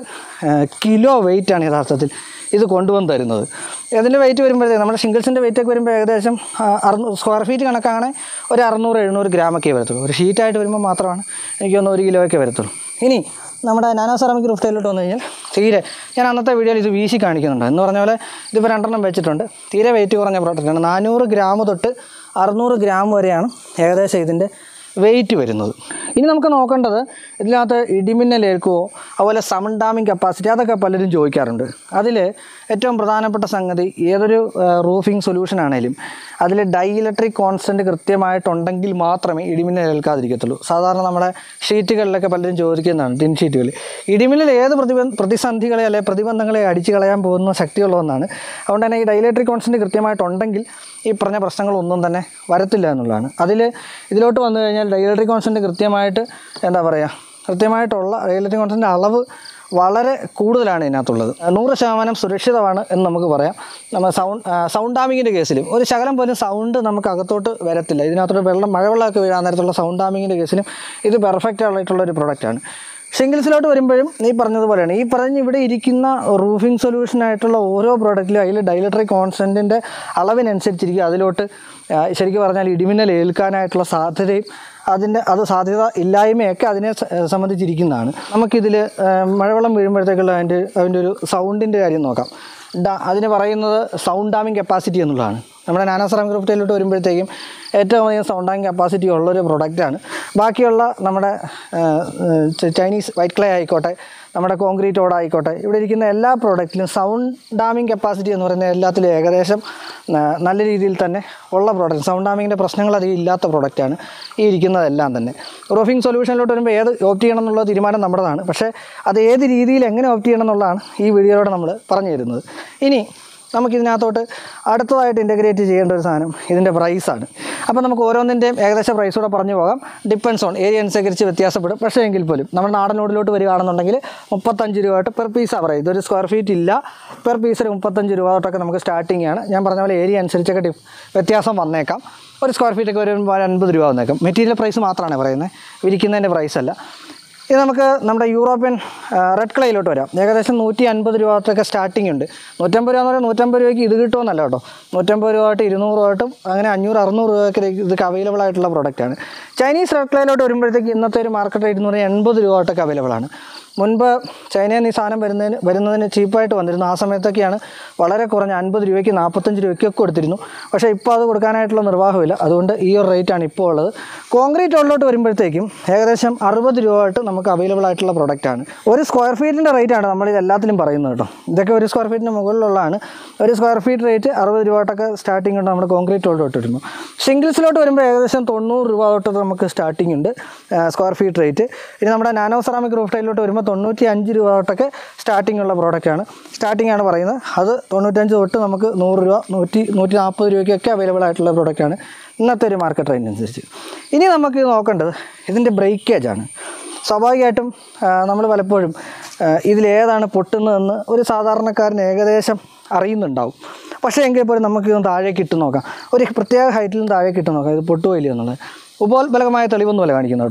കിലോ വെയിറ്റാണ് യഥാർത്ഥത്തിൽ ഇത് കൊണ്ടുവന്ന് തരുന്നത് ഇതിൻ്റെ വെയിറ്റ് വരുമ്പോഴത്തേക്ക് നമ്മുടെ സിംഗിൾസിൻ്റെ വെയിറ്റ് ഒക്കെ വരുമ്പോൾ ഏകദേശം ആ, അറുന്നൂറ് സ്ക്വയർ ഫീറ്റ് കണക്കാണ് ഒരു അറുന്നൂറ് എഴുന്നൂറ് ഗ്രാമൊക്കെ വരത്തുള്ളൂ ഒരു ഷീറ്റായിട്ട് വരുമ്പോൾ മാത്രമാണ് എനിക്ക് തോന്നുന്നു ഒരു കിലോയൊക്കെ വരത്തുള്ളൂ ഇനി നമ്മുടെ നാനോ സെറാമിക് റൂഫ് ടൈലിലോട്ട് വന്നു കഴിഞ്ഞാൽ തീരെ ഞാൻ അന്നത്തെ വീഡിയോയിൽ ഇത് വീശി കാണിക്കുന്നുണ്ട് എന്ന് പറഞ്ഞ പോലെ ഇതിപ്പോൾ രണ്ടെണ്ണം വെച്ചിട്ടുണ്ട് തീരെ വെയിറ്റ് കുറഞ്ഞ പ്രോഡക്റ്റാണ് നാനൂറ് ഗ്രാം തൊട്ട് അറുന്നൂറ് ഗ്രാം വരെയാണ് ഏകദേശം ഇതിൻ്റെ വെയിറ്റ് വരുന്നത് ഇനി നമുക്ക് നോക്കേണ്ടത് ഇതിനകത്ത് ഇടിമിന്നൽ ഏൽക്കുമോ അതുപോലെ സൗണ്ട് ഡാമിങ് കപ്പാസിറ്റി അതൊക്കെ പലരും ചോദിക്കാറുണ്ട് അതിൽ ഏറ്റവും പ്രധാനപ്പെട്ട സംഗതി ഏതൊരു റൂഫിംഗ് സൊല്യൂഷൻ ആണെങ്കിലും അതിൽ ഡൈ ഇലക്ട്രിക് കോൺസ്റ്റൻറ്റ് കൃത്യമായിട്ടുണ്ടെങ്കിൽ മാത്രമേ ഇടിമിന്നൽ ഏൽക്കാതിരിക്കത്തുള്ളൂ സാധാരണ നമ്മുടെ ഷീറ്റുകളിലൊക്കെ പലരും ചോദിക്കുന്നതാണ് ടിൻ ഷീറ്റുകൾ ഇടിമിന്നൽ ഏത് പ്രതിബ പ്രതിസന്ധികളെ അല്ലെങ്കിൽ പ്രതിബന്ധങ്ങളെ അടിച്ചു കളയാൻ പോകുന്ന ശക്തിയുള്ള ഒന്നാണ് അതുകൊണ്ട് തന്നെ ഈ ഡൈ ഇലക്ട്രിക് കോൺസ്റ്റൻറ്റ് കൃത്യമായിട്ടുണ്ടെങ്കിൽ ഈ പറഞ്ഞ പ്രശ്നങ്ങളൊന്നും തന്നെ വരത്തില്ല എന്നുള്ളതാണ് അതിൽ ഇതിലോട്ട് വന്നു കഴിഞ്ഞാൽ ഡൈ ഇലക്ട്രിക് കോൺസ്റ്റൻറ്റ് കൃത്യമായിട്ട് എന്താ പറയുക കൃത്യമായിട്ടുള്ള ഡൈ ഇലക്ട്രിക് കോൺസ്റ്റൻറ്റ് അളവ് വളരെ കൂടുതലാണ് ഇതിനകത്തുള്ളത് നൂറ് ശതമാനം സുരക്ഷിതമാണ് എന്ന് നമുക്ക് പറയാം നമ്മൾ സൗണ്ട് സൗണ്ട് ഡാമിങ്ങിൻ്റെ കേസിലും ഒരു ശകലം പോലും സൗണ്ട് നമുക്ക് അകത്തോട്ട് വരത്തില്ല ഇതിനകത്തോട്ട് വെള്ളം മഴവെള്ളമൊക്കെ വീഴാൻ നേരത്തുള്ള സൗണ്ട് ഡാമിങ്ങിൻ്റെ കേസിലും ഇത് പെർഫെക്റ്റ് ആയിട്ടുള്ള ഒരു പ്രൊഡക്റ്റാണ് ഷിംഗിൾസിലോട്ട് വരുമ്പോഴും ഈ പറഞ്ഞതുപോലെയാണ് ഈ പറഞ്ഞ് ഇവിടെ ഇരിക്കുന്ന റൂഫിംഗ് സൊല്യൂഷൻ ആയിട്ടുള്ള ഓരോ പ്രോഡക്റ്റിലും അതിൽ ഡൈലട്രി കോൺസ്റ്റൻറ്റിൻ്റെ അളവിനനുസരിച്ചിരിക്കും അതിലോട്ട് ആ, ശരിക്കും പറഞ്ഞാൽ ഇടിമിന്നൽ ഏൽക്കാനായിട്ടുള്ള സാധ്യതയും അതിൻ്റെ അത് സാധ്യത ഇല്ലായ്മയൊക്കെ അതിനെ സ- സംബന്ധിച്ചിരിക്കുന്നതാണ് നമുക്കിതിൽ മഴവെള്ളം വീഴുമ്പോഴത്തേക്കുള്ള അതിൻ്റെ അതിൻ്റെ ഒരു സൗണ്ടിൻ്റെ കാര്യം നോക്കാം ഡാ അതിന് പറയുന്നത് സൗണ്ട് ഡാമിങ് കപ്പാസിറ്റി എന്നുള്ളതാണ് നമ്മുടെ നാനോസറാം ഗ്രൂപ്പിലോട്ട് വരുമ്പോഴത്തേക്കും ഏറ്റവും അധികം സൗണ്ട് ഡാമിങ് കപ്പാസിറ്റി ഉള്ളൊരു പ്രൊഡക്റ്റാണ് ബാക്കിയുള്ള നമ്മുടെ ആ, ച- ചൈനീസ് വൈറ്റ് ക്ലേ ആയിക്കോട്ടെ നമ്മുടെ കോൺക്രീറ്റ് ഓട് ആയിക്കോട്ടെ ഇവിടെ ഇരിക്കുന്ന എല്ലാ പ്രോഡക്റ്റിലും സൗണ്ട് ഡാമിങ് കപ്പാസിറ്റി എന്ന് പറയുന്ന എല്ലാത്തിലും ഏകദേശം ആ, നല്ല രീതിയിൽ തന്നെ ഉള്ള പ്രോഡക്റ്റ് സൗണ്ട് ഡാമിങ്ങിൻ്റെ പ്രശ്നങ്ങൾ അധികം ഇല്ലാത്ത പ്രോഡക്റ്റാണ് ഈ ഇരിക്കുന്നതെല്ലാം തന്നെ റൂഫിംഗ് സൊല്യൂഷനിലോട്ട് വരുമ്പോൾ ഏത് ഓപ്റ്റ് ചെയ്യണം എന്നുള്ള തീരുമാനം നമ്മുടേതാണ് പക്ഷേ അത് ഏത് രീതിയിൽ എങ്ങനെ ഓപ്റ്റ് ചെയ്യണം എന്നുള്ളതാണ് ഈ വീഡിയോയിലൂടെ നമ്മൾ പറഞ്ഞു തരുന്നത് ഇനി നമുക്കിതിനകത്തോട്ട് അടുത്തതായിട്ട് ഇൻ്റഗ്രേറ്റ് ചെയ്യേണ്ട ഒരു സാധനം ഇതിൻ്റെ പ്രൈസാണ് അപ്പോൾ നമുക്ക് ഓരോന്നിൻ്റെയും ഏകദേശം പ്രൈസ് കൂടെ പറഞ്ഞു പോകാം ഡിപ്പെൻസ് ഓൺ ഏരിയ അനുസരിച്ച് വ്യത്യാസപ്പെടും പക്ഷേ എങ്കിൽ പോലും നമ്മുടെ നാടൻ നോഡിലോട്ട് വരികയാണെന്നുണ്ടെങ്കിൽ മുപ്പത്തഞ്ച് രൂപ തൊട്ട് പെർ പീസാണ് പറയുന്നത് ഇതൊരു സ്ക്വയർ ഫീറ്റ് ഇല്ല പെർ പീസിന് മുപ്പത്തഞ്ച് രൂപ തൊട്ടൊക്കെ നമുക്ക് സ്റ്റാർട്ടിംഗ് ആണ് ഞാൻ പറഞ്ഞ പോലെ ഏരിയ അനുസരിച്ചൊക്കെ ഡിഫ് വ്യത്യാസം വന്നേക്കാം ഒരു സ്ക്വയർ ഫീറ്റൊക്കെ ഒരു അൻപത് രൂപ വന്നേക്കാം മെറ്റീരിയൽ പ്രൈസ് മാത്രമാണ് പറയുന്നത് വിരിക്കുന്നതിൻ്റെ പ്രൈസ് അല്ല ഇത് നമുക്ക് നമ്മുടെ യൂറോപ്യൻ റെഡ് ക്ലയിലോട്ട് വരാം ഏകദേശം നൂറ്റി അൻപത് രൂപ തൊട്ടൊക്കെ സ്റ്റാർട്ടിംഗ് ഉണ്ട് നൂറ്റമ്പത് രൂപ എന്ന് പറഞ്ഞാൽ നൂറ്റമ്പത് രൂപയ്ക്ക് ഇത് കിട്ടുമെന്നല്ല കേട്ടോ നൂറ്റമ്പത് രൂപ തൊട്ട് ഇരുന്നൂറ് രൂപ തൊട്ടും അങ്ങനെ അഞ്ഞൂറ് അറുന്നൂറ് രൂപയൊക്കെ ഇതൊക്കെ അവൈലബിൾ ആയിട്ടുള്ള പ്രോഡക്റ്റാണ് ചൈനീസ് റെഡ് ക്ലയിലോട്ട് വരുമ്പോഴത്തേക്ക് ഇന്നത്തെ ഒരു മാർക്കറ്റ് റേറ്റ് എന്ന് പറഞ്ഞാൽ എൺപത് രൂപ തൊട്ടൊക്കെ അവൈലബിൾ ആണ് മുൻപ് ചൈനയിൽ നിന്ന് ഈ സാധനം വരുന്നതിന് വരുന്നതിന് ചീപ്പായിട്ട് വന്നിരുന്നു ആ സമയത്തൊക്കെയാണ് വളരെ കുറഞ്ഞ അൻപത് രൂപയ്ക്ക് നാൽപ്പത്തഞ്ച് രൂപയ്ക്കൊക്കെ കൊടുത്തിരുന്നു പക്ഷേ ഇപ്പോൾ അത് കൊടുക്കാനായിട്ടുള്ള നിർവാഹമില്ല അതുകൊണ്ട് ഈ ഒരു റേറ്റാണ് ഇപ്പോൾ ഉള്ളത് കോൺക്രീറ്റ് ഉള്ളിലോട്ട് വരുമ്പോഴത്തേക്കും ഏകദേശം അറുപത് രൂപ തൊട്ട് നമുക്ക് അവൈലബിൾ ആയിട്ടുള്ള പ്രൊഡക്റ്റാണ് ഒരു സ്ക്വയർ ഫീറ്റിൻ്റെ റേറ്റാണ് നമ്മൾ ഇത് എല്ലാത്തിലും പറയുന്നത് കേട്ടോ ഇതൊക്കെ ഒരു സ്ക്വയർ ഫീറ്റിന് മുകളിലുള്ളതാണ് ഒരു സ്ക്വയർ ഫീറ്റ് റേറ്റ് അറുപത് രൂപ തൊട്ടൊക്കെ സ്റ്റാർട്ടിംഗ് ഉണ്ട് നമ്മുടെ കോൺക്രീറ്റ് ഉള്ളിലോട്ട് വരുന്നു സിംഗിൾസിലോട്ട് വരുമ്പോൾ ഏകദേശം തൊണ്ണൂറ് രൂപ തൊട്ട് നമുക്ക് സ്റ്റാർട്ടിംഗ് ഉണ്ട് സ്ക്വയർ ഫീറ്റ് റേറ്റ് ഇനി നമ്മുടെ നാനോ സെറാമിക് റൂഫ് ടൈലിലോട്ട് വരുമ്പോൾ തൊണ്ണൂറ്റി അഞ്ച് രൂപ തൊട്ടൊക്കെ സ്റ്റാർട്ടിംഗ് ഉള്ള പ്രോഡക്റ്റാണ് സ്റ്റാർട്ടിംഗ് ആണ് പറയുന്നത് അത് തൊണ്ണൂറ്റഞ്ച് തൊട്ട് നമുക്ക് നൂറ് രൂപ നൂറ്റി നൂറ്റി നാൽപ്പത് രൂപയ്ക്കൊക്കെ അവൈലബിൾ ആയിട്ടുള്ള പ്രോഡക്റ്റാണ് ഇന്നത്തെ ഒരു മാർക്കറ്റ് റേഞ്ച് അനുസരിച്ച് ഇനി നമുക്ക് നോക്കേണ്ടത് ഇതിൻ്റെ ബ്രേക്കേജ് ആണ് സ്വാഭാവികമായിട്ടും നമ്മൾ പലപ്പോഴും ആ, ഇതിലേതാണ് പൊട്ടുന്നതെന്ന് ഒരു സാധാരണക്കാരൻ ഏകദേശം അറിയുന്നുണ്ടാവും പക്ഷേ എങ്കിൽ പോലും നമുക്ക് ഇതൊന്ന് താഴേക്ക് ഇട്ട് നോക്കാം ഒരു പ്രത്യേക ഹൈറ്റിലും താഴേക്ക് ഇട്ട് നോക്കാം ഇത് പൊട്ടുപോയില്ല എന്നുള്ളത് ഉപോത്ബലകമായ തെളിവൊന്നുമല്ല കാണിക്കുന്നത് കേട്ടോ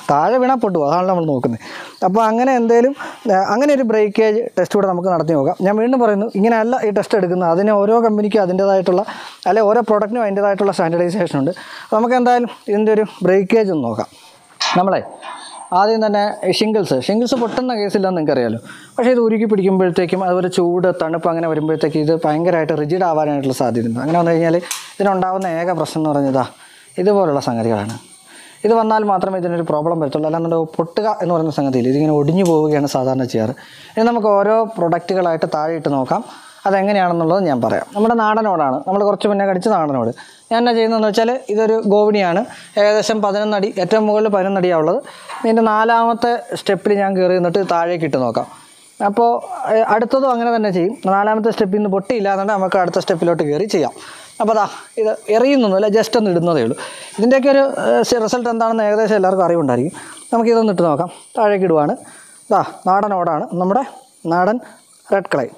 താഴെ വീണാൽ പൊട്ടും അതാണ് നമ്മൾ നോക്കുന്നത് അപ്പോൾ അങ്ങനെ എന്തെങ്കിലും ആ, അങ്ങനെ ഒരു ബ്രേക്കേജ് ടെസ്റ്റ് കൂടെ നമുക്ക് നടത്തി നോക്കാം ഞാൻ വീണ്ടും പറയുന്നു ഇങ്ങനെയല്ല ഈ ടെസ്റ്റ് എടുക്കുന്നത് അതിന് ഓരോ കമ്പനിക്കും അതിൻ്റേതായിട്ടുള്ള അല്ലെ ഓരോ പ്രൊഡക്റ്റിനും അതിൻ്റേതായിട്ടുള്ള സ്റ്റാൻഡർഡൈസേഷൻ ഉണ്ട് അപ്പോൾ നമുക്ക് എന്തായാലും ഇതിൻ്റെ ഒരു ബ്രേക്കേജ് ഒന്ന് നോക്കാം നമ്മളെ ആദ്യം തന്നെ ഷിംഗിൾസ് ഷിംഗിൾസ് പൊട്ടുന്ന കേസില്ലെന്ന് നിങ്ങൾക്കറിയാലോ പക്ഷേ ഇത് ഉരുക്കി പിടിക്കുമ്പോഴത്തേക്കും അതുപോലെ ചൂട് തണുപ്പ് അങ്ങനെ വരുമ്പോഴത്തേക്കും ഇത് ഭയങ്കരമായിട്ട് റിജിഡ് ആവാനായിട്ടുള്ള സാധ്യതയുണ്ട് അങ്ങനെ വന്നു കഴിഞ്ഞാൽ ഇതിനുണ്ടാകുന്ന ഏക പ്രശ്നം എന്ന് പറഞ്ഞതാ ഇതുപോലുള്ള സംഗതികളാണ് ഇത് വന്നാൽ മാത്രമേ ഇതിനൊരു പ്രോബ്ലം വരത്തുള്ളൂ അല്ലാന്നുണ്ടെങ്കിൽ പൊട്ടുക എന്ന് പറയുന്ന സംഗതിയിൽ ഇതിങ്ങനെ ഒടിഞ്ഞു പോവുകയാണ് സാധാരണ ചെയ്യാറ് ഇനി നമുക്ക് ഓരോ പ്രൊഡക്റ്റുകളായിട്ട് താഴെ ഇട്ട് നോക്കാം അതെങ്ങനെയാണെന്നുള്ളത് ഞാൻ പറയാം നമ്മുടെ നാടനോടാണ് നമ്മൾ കുറച്ച് മുന്നേ കടിച്ച നാടനോട് ഞാൻ എന്നാ ചെയ്യുന്നതെന്ന് വെച്ചാൽ ഇതൊരു ഗോവിണിയാണ് ഏകദേശം പതിനൊന്നടി ഏറ്റവും മുകളിൽ പതിനൊന്നടിയാണ് ഉള്ളത് ഇതിൻ്റെ നാലാമത്തെ സ്റ്റെപ്പിൽ ഞാൻ കയറി നിന്നിട്ട് താഴേക്ക് ഇട്ട് നോക്കാം അപ്പോൾ ഏഹ്, അടുത്തതും അങ്ങനെ തന്നെ ചെയ്യും നാലാമത്തെ സ്റ്റെപ്പിൽ നിന്ന് പൊട്ടിയില്ല എന്നുണ്ടെങ്കിൽ നമുക്ക് അടുത്ത സ്റ്റെപ്പിലോട്ട് കയറി ചെയ്യാം അപ്പോൾ അതാ ഇത് എറിയുന്നൊന്നുമില്ല ജസ്റ്റ് ഒന്ന് ഇടുന്നതേ ഉള്ളൂ ഇതിൻ്റെയൊക്കെ ഒരു റിസൾട്ട് എന്താണെന്ന് ഏകദേശം എല്ലാവർക്കും അറിവുണ്ടായിരിക്കും നമുക്കിതൊന്ന് ഇട്ട് നോക്കാം താഴേക്ക് ഇടുവാണ് ഇതാ നാടൻ ഓടാണ് നമ്മുടെ നാടൻ റെഡ് കളൈ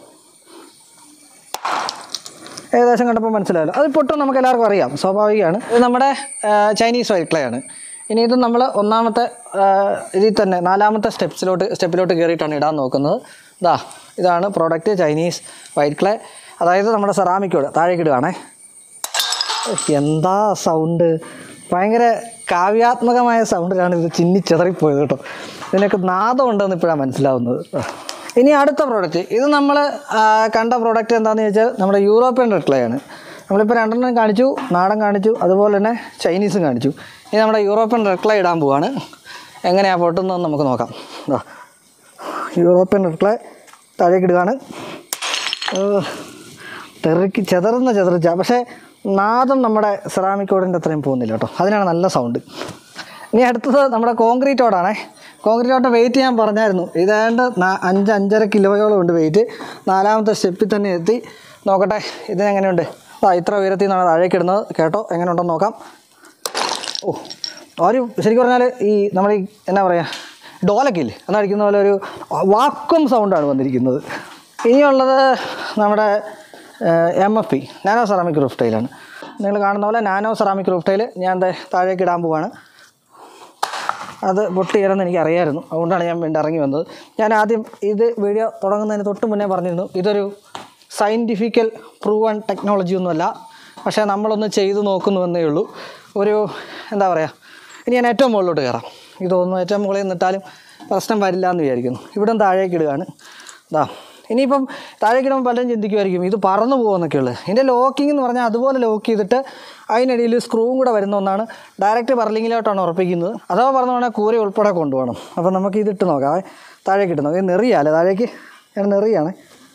ഏകദേശം കണ്ടപ്പോൾ മനസ്സിലായല്ലോ അത് പൊട്ടും നമുക്ക് എല്ലാവർക്കും അറിയാം സ്വാഭാവികമാണ് ഇത് നമ്മുടെ ആ, ചൈനീസ് വൈറ്റ് ക്ലേ ആണ് ഇനി ഇത് നമ്മൾ ഒന്നാമത്തെ ആ, ഇതിൽ തന്നെ നാലാമത്തെ സ്റ്റെപ്സിലോട്ട് സ്റ്റെപ്പിലോട്ട് കയറിയിട്ടാണ് ഇടാൻ നോക്കുന്നത് ഇതാ ഇതാണ് പ്രോഡക്റ്റ് ചൈനീസ് വൈറ്റ് ക്ലേ അതായത് നമ്മുടെ സെറാമിക്കോട് താഴേക്ക് ഇടുകയാണേ എന്താ സൗണ്ട് ഭയങ്കര കാവ്യാത്മകമായ സൗണ്ടിലാണ് ഇത് ചിന്നി ചിതറിപ്പോയത് കേട്ടോ ഇതിനൊക്കെ നാദം ഉണ്ടെന്ന് ഇപ്പോഴാണ് മനസ്സിലാവുന്നത് ഇനി അടുത്ത പ്രോഡക്റ്റ് ഇത് നമ്മൾ കണ്ട പ്രോഡക്റ്റ് എന്താണെന്ന് ചോദിച്ചാൽ നമ്മുടെ യൂറോപ്യൻ റെഡ് ആണ് നമ്മളിപ്പോൾ രണ്ടെണ്ണം കാണിച്ചു നാടൻ കാണിച്ചു അതുപോലെ തന്നെ ചൈനീസും കാണിച്ചു ഇനി നമ്മുടെ യൂറോപ്യൻ റെഡ് ഇടാൻ പോവാണ് എങ്ങനെയാണ് പൊട്ടുന്നതെന്ന് നമുക്ക് നോക്കാം ഇതാ യൂറോപ്യൻ റെഡ് താഴേക്ക് ഇടുകയാണ് ഏഹ്. തെറിക്ക് ചെതറുന്ന ചെതറിച്ച പക്ഷേ നാദം നമ്മുടെ സെറാമിക്കോടിൻ്റെ അത്രയും പോകുന്നില്ല കേട്ടോ അതിനാണ് നല്ല സൗണ്ട് ഇനി അടുത്തത് നമ്മുടെ കോൺക്രീറ്റ് ഓടാണേ കോൺക്രീറ്റ് ഓട്ട വെയിറ്റ് ഞാൻ പറഞ്ഞായിരുന്നു ഇതാണ്ട് നാ- അഞ്ച് അഞ്ചര കിലോയോളം ഉണ്ട് വെയിറ്റ് നാലാമത്തെ സ്റ്റെപ്പിൽ തന്നെ എത്തി നോക്കട്ടെ ഇതിനെങ്ങനെയുണ്ട് ആ ഇത്ര ഉയരത്തിൽ നിന്നാണ് താഴേക്ക് ഇടുന്നത് കേട്ടോ എങ്ങനെ ഉണ്ടെന്ന് നോക്കാം ഓ ഒരു ശരിക്കും പറഞ്ഞാൽ ഈ നമ്മൾ ഈ എന്നാ പറയുക ഡോലൊക്കെ ഇല്ലേ എന്നടിക്കുന്ന പോലെ ഒരു വാക്വം സൗണ്ടാണ് വന്നിരിക്കുന്നത് ഇനിയുള്ളത് നമ്മുടെ M F P nano ceramic roof ടൈലാണ് നിങ്ങൾ കാണുന്ന പോലെ നാനോ സെറാമിക് റൂഫ് ടൈൽ ഞാൻ ദേ താഴേക്ക് ഇടാൻ പോവാണ് അത് പൊട്ടിയിറന്ന് എനിക്ക് അറിയായിരുന്നു അതുകൊണ്ടാണ് ഞാൻ വീണ്ടും ഇറങ്ങി വന്നത് ഞാൻ ആദ്യം ഇത് വീഡിയോ തുടങ്ങുന്നതിന് തൊട്ട് മുന്നേ പറഞ്ഞിരുന്നു ഇതൊരു സയൻറ്റിഫിക്കൽ പ്രൂവൺ ടെക്നോളജി ഒന്നുമല്ല പക്ഷേ നമ്മളൊന്ന് ചെയ്ത് നോക്കുന്നുവെന്നേ ഉള്ളൂ ഒരു എന്താ പറയുക ഇനി ഞാൻ ഏറ്റവും മുകളിലോട്ട് കയറാം ഇതൊന്നും ഏറ്റവും മുകളിൽ നിന്നിട്ടാലും പ്രശ്നം വരില്ല എന്ന് വിചാരിക്കുന്നു ഇവിടെ താഴേക്ക് ഇടുകയാണ് ഇതാ ഇനിയിപ്പം താഴേക്ക് ഇടുമ്പോൾ പലരും ചിന്തിക്കുമായിരിക്കും ഇത് പറന്നു പോകുമെന്നൊക്കെ ഉള്ളത് ഇതിൻ്റെ ലോക്കിംഗ് എന്ന് പറഞ്ഞാൽ അതുപോലെ ലോക്ക് ചെയ്തിട്ട് അതിനിടയിൽ സ്ക്രൂവും കൂടെ വരുന്ന ഒന്നാണ് ഡയറക്റ്റ് പറലിങ്ങിലോട്ടാണ് ഉറപ്പിക്കുന്നത് അഥവാ പറഞ്ഞു വേണേൽ കൂര ഉൾപ്പെടെ കൊണ്ടുപോകണം അപ്പോൾ നമുക്ക് ഇതിട്ട് നോക്കാം താഴേക്ക് ഇട്ട് നോക്കാം ഇത് നെറിയാല്ലേ താഴേക്ക് ഞാൻ നെറിയാണ്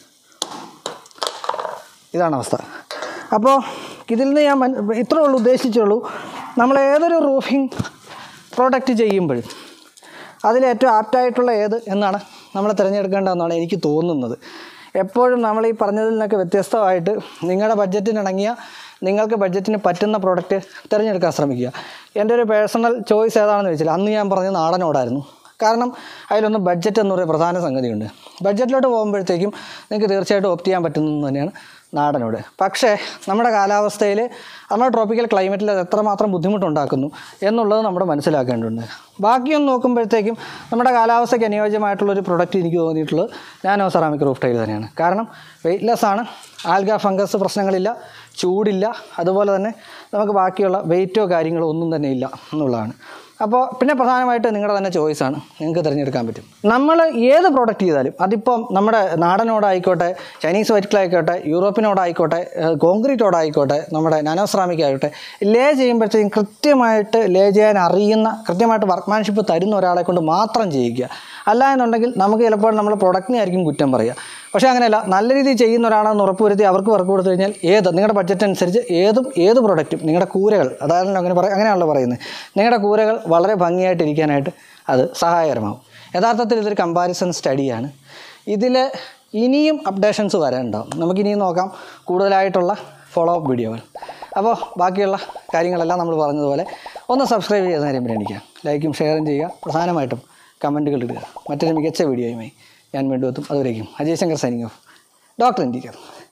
ഇതാണ് അവസ്ഥ അപ്പോൾ ഇതിൽ നിന്ന് ഞാൻ മൻ- ഇത്രേ ഉള്ളൂ ഉദ്ദേശിച്ചുള്ളൂ നമ്മൾ ഏതൊരു റൂഫിംഗ് പ്രോഡക്റ്റ് ചെയ്യുമ്പോഴും അതിലേറ്റവും ആപ്റ്റായിട്ടുള്ള ഏത് എന്നാണ് നമ്മൾ തിരഞ്ഞെടുക്കേണ്ടതെന്നാണ് എനിക്ക് തോന്നുന്നത് എപ്പോഴും നമ്മൾ ഈ പറഞ്ഞതിൽ നിന്നൊക്കെ വ്യത്യസ്തമായിട്ട് നിങ്ങളുടെ ബഡ്ജറ്റിനിണങ്ങിയ നിങ്ങൾക്ക് ബഡ്ജറ്റിന് പറ്റുന്ന പ്രോഡക്റ്റ് തിരഞ്ഞെടുക്കാൻ ശ്രമിക്കുക എൻ്റെ ഒരു പേഴ്സണൽ ചോയ്സ് ഏതാണെന്ന് വെച്ചാൽ അന്ന് ഞാൻ പറഞ്ഞ നാടനോടായിരുന്നു കാരണം അതിലൊന്ന് ബഡ്ജറ്റ് എന്ന് പറയുന്ന പ്രധാന സംഗതിയുണ്ട് ബഡ്ജറ്റിലോട്ട് പോകുമ്പോഴത്തേക്കും നിങ്ങൾക്ക് തീർച്ചയായിട്ടും ഓപ്റ്റ് ചെയ്യാൻ പറ്റുന്നത് തന്നെയാണ് നാടനോട് പക്ഷേ നമ്മുടെ കാലാവസ്ഥയിൽ നമ്മുടെ ട്രോപ്പിക്കൽ ക്ലൈമറ്റിൽ അത് എത്രമാത്രം ബുദ്ധിമുട്ടുണ്ടാക്കുന്നു എന്നുള്ളത് നമ്മൾ മനസ്സിലാക്കേണ്ടതുണ്ട് ബാക്കിയൊന്ന് നോക്കുമ്പോഴത്തേക്കും നമ്മുടെ കാലാവസ്ഥയ്ക്ക് അനുയോജ്യമായിട്ടുള്ളൊരു പ്രൊഡക്റ്റ് എനിക്ക് തോന്നിയിട്ടുള്ളത് നാനോ സെറാമിക് റൂഫ് ടൈൽ തന്നെയാണ് കാരണം വെയ്റ്റ്ലെസ് ആണ് ആൽഗ ഫംഗസ് പ്രശ്നങ്ങളില്ല ചൂടില്ല അതുപോലെ തന്നെ നമുക്ക് ബാക്കിയുള്ള വെയിറ്റോ കാര്യങ്ങളോ ഒന്നും തന്നെ ഇല്ല എന്നുള്ളതാണ് അപ്പോൾ പിന്നെ പ്രധാനമായിട്ട് നിങ്ങളുടെ തന്നെ ചോയ്സാണ് നിങ്ങൾക്ക് തിരഞ്ഞെടുക്കാൻ പറ്റും നമ്മൾ ഏത് പ്രോഡക്റ്റ് ചെയ്താലും അതിപ്പം നമ്മുടെ നാടനോടായിക്കോട്ടെ ചൈനീസ് വൈറ്റ് ആയിക്കോട്ടെ യൂറോപ്പിനോടായിക്കോട്ടെ കോൺക്രീറ്റോടായിക്കോട്ടെ നമ്മുടെ നാനോസ്രാമിക് ആയിക്കോട്ടെ ലേ ചെയ്യുമ്പോഴത്തേക്കും കൃത്യമായിട്ട് ലേ ചെയ്യാൻ അറിയുന്ന കൃത്യമായിട്ട് വർക്ക്മാൻഷിപ്പ് തരുന്ന ഒരാളെ കൊണ്ട് മാത്രം ചെയ്യിക്കുക അല്ല എന്നുണ്ടെങ്കിൽ നമുക്ക് ചിലപ്പോൾ നമ്മൾ പ്രൊഡക്റ്റിനെ ആയിരിക്കും കുറ്റം പറയുക പക്ഷേ അങ്ങനെയല്ല നല്ല രീതിയിൽ ചെയ്യുന്ന ഒരാളാണെന്ന് ഉറപ്പുവരുത്തി അവർക്ക് വർക്ക് കൊടുത്തു കഴിഞ്ഞാൽ ഏത് നിങ്ങളുടെ ബഡ്ജറ്റ് അനുസരിച്ച് ഏതും ഏത് പ്രൊഡക്റ്റും നിങ്ങളുടെ കൂരകൾ അതായത് അങ്ങനെ പറ അങ്ങനെയാണല്ലോ പറയുന്നത് നിങ്ങളുടെ കൂരകൾ വളരെ ഭംഗിയായിട്ട് ഇരിക്കാനായിട്ട് അത് സഹായകരമാവും യഥാർത്ഥത്തിൽ ഇതൊരു കമ്പാരിസൺ സ്റ്റഡിയാണ് ഇതിൽ ഇനിയും അപ്ഡേഷൻസ് വരാനുണ്ടാവും നമുക്കിനിയും നോക്കാം കൂടുതലായിട്ടുള്ള ഫോളോ അപ്പ് വീഡിയോകൾ അപ്പോൾ ബാക്കിയുള്ള കാര്യങ്ങളെല്ലാം നമ്മൾ പറഞ്ഞതുപോലെ ഒന്ന് സബ്സ്ക്രൈബ് ചെയ്ത് നേരം പരിഗണിക്കുക ലൈക്കും ഷെയറും ചെയ്യുക പ്രധാനമായിട്ടും കമൻറ്റുകൾ ഇടുക മറ്റൊരു മികച്ച വീഡിയോയുമായി ഞാൻ വീണ്ടും എത്തും അതുവരേക്കും Ajay Shankar signing off doctor ഇന്ത്യക്കർ